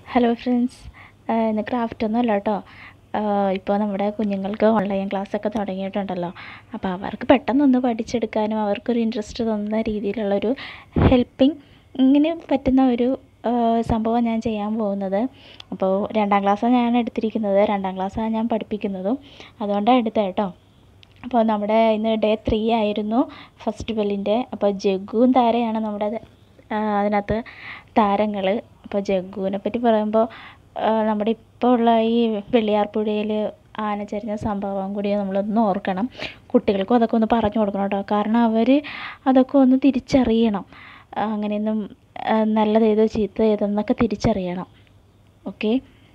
hello friends ഇന്ന് craft ഒന്നും അല്ല കേട്ടോ ഇപ്പോൾ നമ്മുടെ കുഞ്ഞുങ്ങൾക്ക് ഓൺലൈൻ ക്ലാസ്സൊക്കെ തുടങ്ങിയിട്ടുണ്ടല്ലോ അപ്പോൾ അവർക്ക് പെട്ടെന്നൊന്ന് പഠിച്ചെടുക്കാനും അവർക്കൊരു ഇൻട്രസ്റ്റ് തോന്നുന്ന രീതിയിലുള്ളൊരു ഹെൽപ്പിംഗ് ഇങ്ങനെ പറ്റുന്ന ഒരു സംഭവം ഞാൻ ചെയ്യാൻ പോകുന്നത് അപ്പോൾ രണ്ടാം ക്ലാസ്സാണ് ഞാൻ എടുത്തിരിക്കുന്നത് രണ്ടാം ക്ലാസ്സാണ് ഞാൻ പഠിപ്പിക്കുന്നതും അതുകൊണ്ടാണ് എടുത്തത് കേട്ടോ അപ്പോൾ നമ്മുടെ ഇന്ന് ഡേ ത്രീ ആയിരുന്നു ഫെസ്റ്റിവലിൻ്റെ അപ്പോൾ ജഗ്ഗുവും താരയാണ് നമ്മുടെ അതിനകത്ത് താരങ്ങൾ അപ്പോൾ ജഗ്ഗുവിനെ പറ്റി പറയുമ്പോൾ നമ്മുടെ ഇപ്പോൾ ഉള്ള ഈ വെള്ളിയാർപ്പുഴയിൽ ആന ചരിഞ്ഞ സംഭവം കൂടി നമ്മളൊന്ന് ഓർക്കണം കുട്ടികൾക്കും അതൊക്കെ ഒന്ന് പറഞ്ഞു കൊടുക്കണം കേട്ടോ കാരണം അവർ അതൊക്കെ ഒന്ന് തിരിച്ചറിയണം അങ്ങനെയൊന്നും നല്ലത് ഏത് ചീത്ത ഏതെന്നൊക്കെ തിരിച്ചറിയണം ഓക്കെ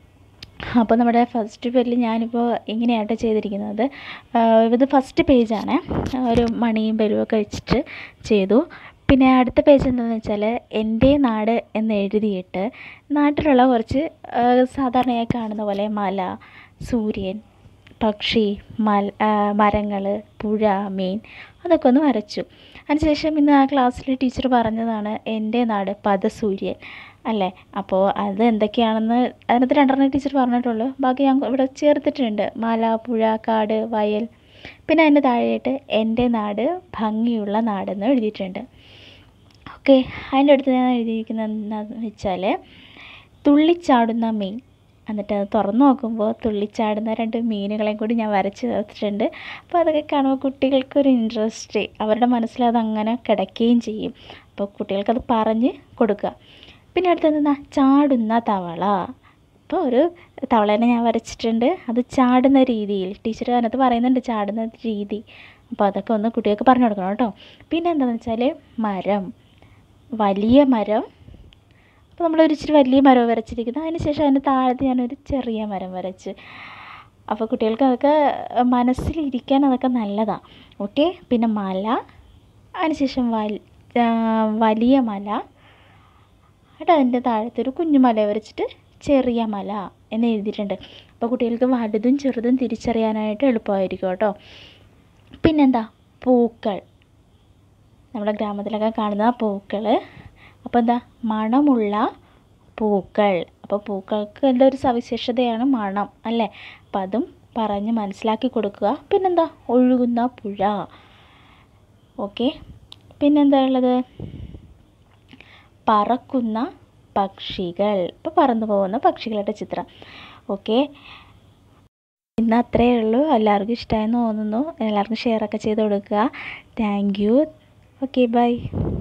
അപ്പോൾ നമ്മുടെ ഫസ്റ്റ് പേരിൽ ഞാനിപ്പോൾ ഇങ്ങനെയായിട്ട് ചെയ്തിരിക്കുന്നത് ഇത് ഫസ്റ്റ് പേജാണ് ഒരു മണിയും ബലുവൊക്കെ വെച്ചിട്ട് ചെയ്തു പിന്നെ അടുത്ത പേജ് എന്താണെന്ന് വെച്ചാൽ എൻ്റെ നാട് എന്ന് എഴുതിയിട്ട് നാട്ടിലുള്ള കുറച്ച് സാധാരണയായി കാണുന്ന പോലെ മല സൂര്യൻ പക്ഷി മൽ മരങ്ങൾ പുഴ മീൻ അതൊക്കെ ഒന്ന് വരച്ചു അതിനുശേഷം ഇന്ന് ആ ക്ലാസ്സിൽ ടീച്ചർ പറഞ്ഞതാണ് എൻ്റെ നാട് പദസൂര്യൻ അല്ലേ അപ്പോൾ അത് എന്തൊക്കെയാണെന്ന് അതിനകത്ത് രണ്ടെണ്ണം ടീച്ചർ പറഞ്ഞിട്ടുള്ളൂ ബാക്കി ഞാൻ ഇവിടെ ചേർത്തിട്ടുണ്ട് മല പുഴ കാട് വയൽ പിന്നെ അതിൻ്റെ താഴെയായിട്ട് എൻ്റെ നാട് ഭംഗിയുള്ള നാടെന്ന് എഴുതിയിട്ടുണ്ട് ഓക്കെ അതിൻ്റെ അടുത്ത് ഞാൻ എഴുതിയിരിക്കുന്നത് എന്താണെന്ന് വെച്ചാൽ തുള്ളിച്ചാടുന്ന മീൻ എന്നിട്ട് അത് തുറന്നു നോക്കുമ്പോൾ തുള്ളിച്ചാടുന്ന രണ്ട് മീനുകളെയും കൂടി ഞാൻ വരച്ച് ചേർത്തിട്ടുണ്ട് അപ്പോൾ അതൊക്കെ കാണുമ്പോൾ കുട്ടികൾക്കൊരു ഇൻട്രസ്റ്റ് അവരുടെ മനസ്സിൽ അതങ്ങനെ കിടക്കുകയും ചെയ്യും അപ്പോൾ കുട്ടികൾക്കത് പറഞ്ഞ് കൊടുക്കുക പിന്നെ അടുത്തത് എന്താ ചാടുന്ന തവള അപ്പോൾ ഒരു തവളേനെ ഞാൻ വരച്ചിട്ടുണ്ട് അത് ചാടുന്ന രീതിയിൽ ടീച്ചർ അതിനകത്ത് പറയുന്നുണ്ട് ചാടുന്ന രീതി അപ്പോൾ അതൊക്കെ ഒന്ന് കുട്ടികൾക്ക് പറഞ്ഞു കൊടുക്കണം കേട്ടോ പിന്നെ എന്താണെന്ന് വെച്ചാൽ മരം വലിയ മരം അപ്പോൾ നമ്മളൊരു ഇച്ചിരി വലിയ മരം വരച്ചിരിക്കുന്നത് അതിന് ശേഷം അതിൻ്റെ താഴത്ത് ഞാനൊരു ചെറിയ മരം വരച്ച് അപ്പോൾ കുട്ടികൾക്ക് അതൊക്കെ മനസ്സിലിരിക്കാൻ അതൊക്കെ നല്ലതാണ് ഓക്കെ പിന്നെ മല അതിനുശേഷം വൽ വലിയ മല എന്നിട്ട് അതിൻ്റെ താഴത്തൊരു കുഞ്ഞു മല വരച്ചിട്ട് ചെറിയ മല എന്ന് എഴുതിയിട്ടുണ്ട് അപ്പോൾ കുട്ടികൾക്ക് വലുതും ചെറുതും തിരിച്ചറിയാനായിട്ട് എളുപ്പമായിരിക്കും കേട്ടോ പിന്നെന്താ പൂക്കൾ നമ്മുടെ ഗ്രാമത്തിലൊക്കെ കാണുന്ന പൂക്കൾ അപ്പോൾ എന്താ മണമുള്ള പൂക്കൾ അപ്പോൾ പൂക്കൾക്ക് എന്താ ഒരു സവിശേഷതയാണ് മണം അല്ലേ അപ്പം അതും പറഞ്ഞ് മനസ്സിലാക്കി കൊടുക്കുക പിന്നെന്താ ഒഴുകുന്ന പുഴ ഓക്കെ പിന്നെന്താ ഉള്ളത് പറക്കുന്ന പക്ഷികൾ ഇപ്പോൾ പറന്നു പോകുന്ന പക്ഷികളുടെ ചിത്രം ഓക്കെ ഇന്ന് അത്രയേ ഉള്ളൂ എല്ലാവർക്കും ഇഷ്ടമായെന്ന് തോന്നുന്നു എല്ലാവർക്കും ഷെയറൊക്കെ ചെയ്ത് കൊടുക്കുക താങ്ക് യു ഓക്കെ ബൈ